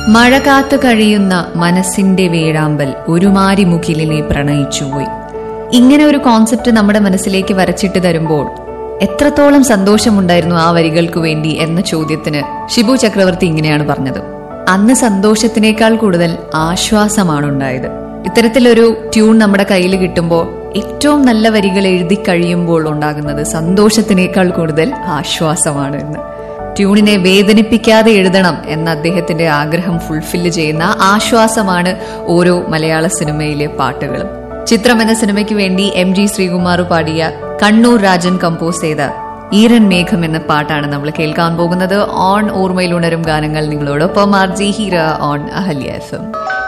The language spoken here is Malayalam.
മഴ കാത്തു കഴിയുന്ന മനസ്സിന്റെ വേഴാമ്പൽ ഒരുമാരി മുകിലിനെ പ്രണയിച്ചുപോയി ഇങ്ങനെ ഒരു കോൺസെപ്റ്റ് നമ്മുടെ മനസ്സിലേക്ക് വരച്ചിട്ട് തരുമ്പോൾ എത്രത്തോളം സന്തോഷമുണ്ടായിരുന്നു ആ വരികൾക്ക് വേണ്ടി എന്ന ചോദ്യത്തിന് ഷിബു ചക്രവർത്തി ഇങ്ങനെയാണ് പറഞ്ഞത് അന്ന് സന്തോഷത്തിനേക്കാൾ കൂടുതൽ ആശ്വാസമാണ് ഉണ്ടായത് ഇത്തരത്തിലൊരു ട്യൂൺ നമ്മുടെ കയ്യിൽ കിട്ടുമ്പോൾ ഏറ്റവും നല്ല വരികൾ എഴുതി കഴിയുമ്പോൾ ഉണ്ടാകുന്നത് സന്തോഷത്തിനേക്കാൾ കൂടുതൽ ആശ്വാസമാണ് എന്ന് ട്യൂണിനെ വേദനിപ്പിക്കാതെ എഴുതണം എന്ന അദ്ദേഹത്തിന്റെ ആഗ്രഹം ഫുൾഫില്ല് ചെയ്യുന്ന ആശ്വാസമാണ് ഓരോ മലയാള സിനിമയിലെ പാട്ടുകളും ചിത്രം എന്ന സിനിമയ്ക്ക് വേണ്ടി എം ജി ശ്രീകുമാർ പാടിയ കണ്ണൂർ രാജൻ കമ്പോസ് ചെയ്ത ഈരൻ മേഘം എന്ന പാട്ടാണ് നമ്മൾ കേൾക്കാൻ പോകുന്നത് ഓൺ ഓർമ്മയിൽ ഉണരും ഗാനങ്ങൾ നിങ്ങളോടൊപ്പം R G Heera on Ahalya F M